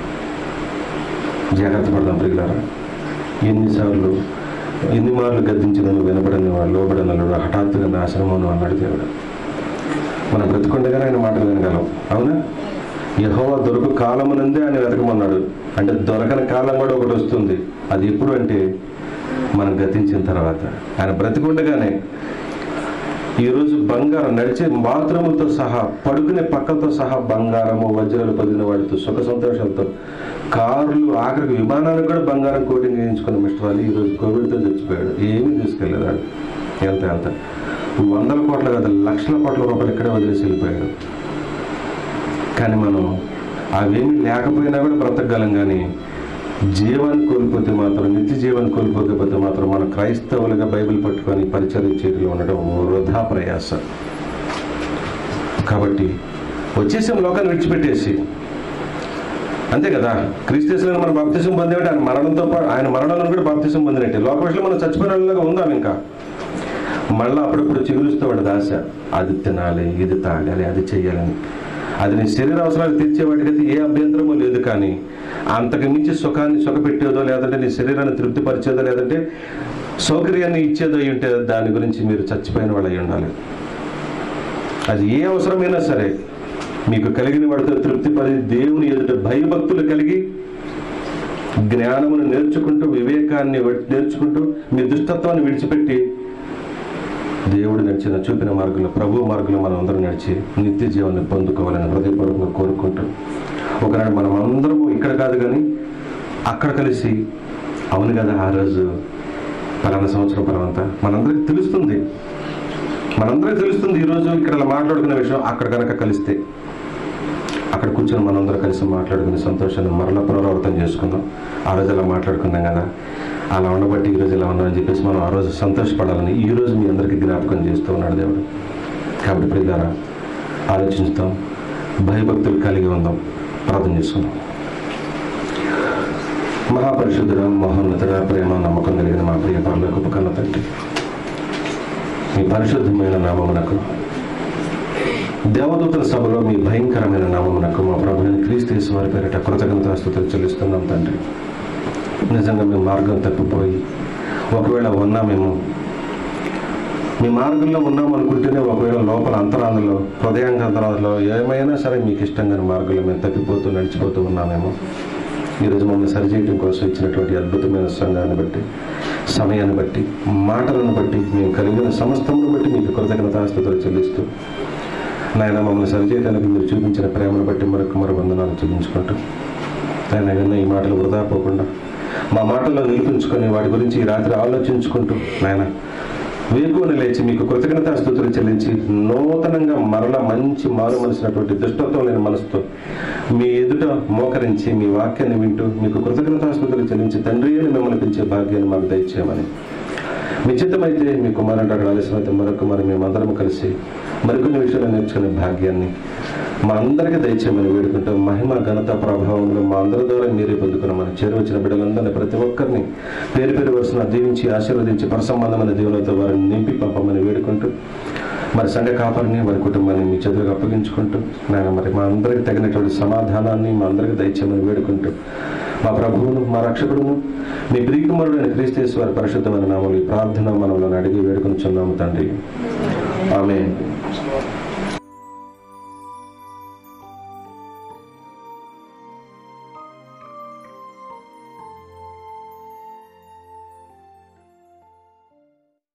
జాగ్రత్త పడదాం ప్రియులారా ఎన్నిసార్లు ఎన్ని మార్లు గద్దించినను వినపడని వాళ్ళు లోబడనలు హఠాత్తుగా నాశనమును అన్నాడు దేవుడు మనం బ్రతుకుండగానే ఆయన మాటలు వినగలం అవునా యహోవా దొరకు కాలమునందే ఆయన వెతకమన్నాడు అంటే దొరకని కాలం కూడా ఒకటి వస్తుంది అది ఎప్పుడు అంటే మనం గతించిన తర్వాత ఆయన బ్రతికుండగానే ఈరోజు బంగారం నడిచే బాత్రూములతో సహా పడుకునే పక్కలతో సహా బంగారము వజ్రాలు పొందిన వాడితో సుఖ సంతోషాలతో కార్లు ఆఖరికి విమానాలకు కూడా బంగారం కోటింగ్ చేయించుకున్న మిస్టర్ అలీ ఈరోజు కోవిడ్తో చచ్చిపోయాడు ఏమీ తీసుకెళ్ళేదాడు ఎంత ఎంత వందల కోట్ల కదా లక్షల కోట్ల రూపాయలు ఇక్కడే వదిలేసి వెళ్ళిపోయాడు కానీ మనం అవేమీ లేకపోయినా కూడా బ్రతకగలం కానీ జీవాన్ని కోల్పోతే మాత్రం నిత్య జీవాన్ని కోల్పోకపోతే మాత్రం మన క్రైస్తవులుగా బైబిల్ పట్టుకొని పరిచయం చేయడంలో ఉండడం వృధా ప్రయాస కాబట్టి వచ్చేసాం లోకాన్ని విడిచిపెట్టేసి అంతే కదా క్రీస్తులను మనం బాప్తిసం పొందేమంటే ఆయన మరణంతో పాటు ఆయన మరణంలో కూడా బాప్తిసం పొందినట్టే లోక విషయంలో మనం చచ్చిపోయిన వాళ్ళగా ఉందాం ఇంకా మళ్ళీ అప్పుడప్పుడు చిగురుస్తూ ఉండదు ఆశ అది తినాలి ఇది తాగాలి అది చెయ్యాలని అది నీ శరీర అవసరాలు తీర్చే వాటికైతే ఏ అభ్యంతరమూ లేదు కానీ అంతకు మించి సుఖాన్ని సుఖపెట్టేదో లేదంటే నీ శరీరాన్ని తృప్తిపరిచేదో లేదంటే సౌకర్యాన్ని ఇచ్చేదో అయి ఉంటే దాని గురించి మీరు చచ్చిపోయిన వాళ్ళు అయి ఉండాలి అది ఏ అవసరమైనా సరే మీకు కలిగిన వాడితో తృప్తిపడి దేవుని ఎదుట భయభక్తులు కలిగి జ్ఞానమును నేర్చుకుంటూ వివేకాన్ని వ- నేర్చుకుంటూ మీ దుష్టత్వాన్ని విడిచిపెట్టి దేవుడు నడిచిన చూపిన మార్గంలో ప్రభు మార్గంలో మనం అందరం నడిచి నిత్య జీవాన్ని పొందుకోవాలని హృదయపూర్వకంగా కోరుకుంటూ ఒకనాడు మనం అందరము ఇక్కడ కాదు కానీ అక్కడ కలిసి అవును కదా ఆ రోజు పలానా సంవత్సరం పరమంతా మనందరికి తెలుస్తుంది మనందరికీ తెలుస్తుంది ఈరోజు ఇక్కడ ఇలా మాట్లాడుకునే విషయం అక్కడ కనుక కలిస్తే అక్కడ కూర్చొని మనందరం కలిసి మాట్లాడుకునే సంతోషాన్ని మరలా పునరావృతం చేసుకుందాం ఆ రోజు అలా మాట్లాడుకున్నాం కదా అలా ఉండబట్టి ఈ రోజు ఇలా ఉన్నామని చెప్పేసి మనం ఆ రోజు సంతోషపడాలని ఈ రోజు మీ అందరికీ జ్ఞాపకం చేస్తూ ఉన్నాడు దేవుడు కాబట్టి ప్రియులారా ఆలోచిస్తాం భయభక్తులు కలిగి ఉందాం ప్రార్థన చేసుకుందాం మహాపరిశుద్ధుడ మహోన్నతుడ ప్రేమ నమ్మకం కలిగిన మా ప్రియ పరలోకపు కన్న తండ్రి మీ పరిశుద్ధమైన నామమునకు దేవదూతల సభలో మీ భయంకరమైన నామమునకు మా ప్రభుని క్రీస్తు వారి పేరిట కృతజ్ఞతాస్తుతులు చెల్లిస్తున్నాం తండ్రి నిజంగా మేము మార్గం తప్పిపోయి ఒకవేళ ఉన్నామేమో మీ మార్గంలో ఉన్నాం అనుకుంటేనే ఒకవేళ లోపల అంతరాంధంలో హృదయాంగంతరాంధంలో ఏమైనా సరే మీకు ఇష్టంగా మార్గంలో మేము తప్పిపోతూ నడిచిపోతూ ఉన్నామేమో ఈరోజు మమ్మల్ని సరిచేయడం కోసం ఇచ్చినటువంటి అద్భుతమైన సంఘాన్ని బట్టి సమయాన్ని బట్టి మాటలను బట్టి మేము కలిగిన సమస్తమును బట్టి మీకు కృతజ్ఞతాస్తుతులు చెల్లిస్తూ నాయన మమ్మల్ని సరిచేయడానికి మీరు చూపించిన ప్రేమను బట్టి మరొక మరో వందనాలు చూపించుకుంటూ ఆయన విన్న ఈ మాటలు వృధా పోకుండా మా మాటల్లో నిలిపించుకొని వాటి గురించి ఈ రాత్రి ఆలోచించుకుంటూ నాయన వేకువని లేచి మీకు కృతజ్ఞతాస్తుతులు చెల్లించి నూతనంగా మరల మంచి మారు మనసినటువంటి దుష్టత్వం లేని మనసుతో మీ ఎదుట మోకరించి మీ వాక్యాన్ని వింటూ మీకు కృతజ్ఞతాస్తుతులు చెల్లించి తండ్రి అని మిమ్మల్ని పిలిచే భాగ్యాన్ని మాకు దయచేయమని నిశ్చితమైతే మీ కుమారుడు అక్కడ ఆలస్యమైతే మరొక మరి మేమందరం కలిసి మరికొన్ని విషయాలు నేర్చుకునే భాగ్యాన్ని మా అందరికీ దయచేయమని వేడుకుంటూ మహిమ ఘనత ప్రభావంలో మా అందరి ద్వారా మీరే పొందుకున్నామని చేరువచ్చిన బిడ్డలందరినీ ప్రతి ఒక్కరిని పేరు పేరు వరుసన దీవించి ఆశీర్వదించి పరసంబంధమైన దీవులతో వారిని నింపి పంపమని వేడుకుంటూ మరి సంఘ కాపరిని వారి కుటుంబాన్ని మీ చేతులకు అప్పగించుకుంటూ నేను మరి మా అందరికి తగినటువంటి సమాధానాన్ని మా అందరికి దయచేయమని వేడుకుంటూ మా ప్రభువును మా రక్షకుడును మీ ప్రియకుమారుడైన క్రీస్తేశ్వర పరిశుద్ధమైన నామలు ఈ ప్రార్థన మనలో అడిగి వేడుకొనిచున్నాము తండ్రి ఆమె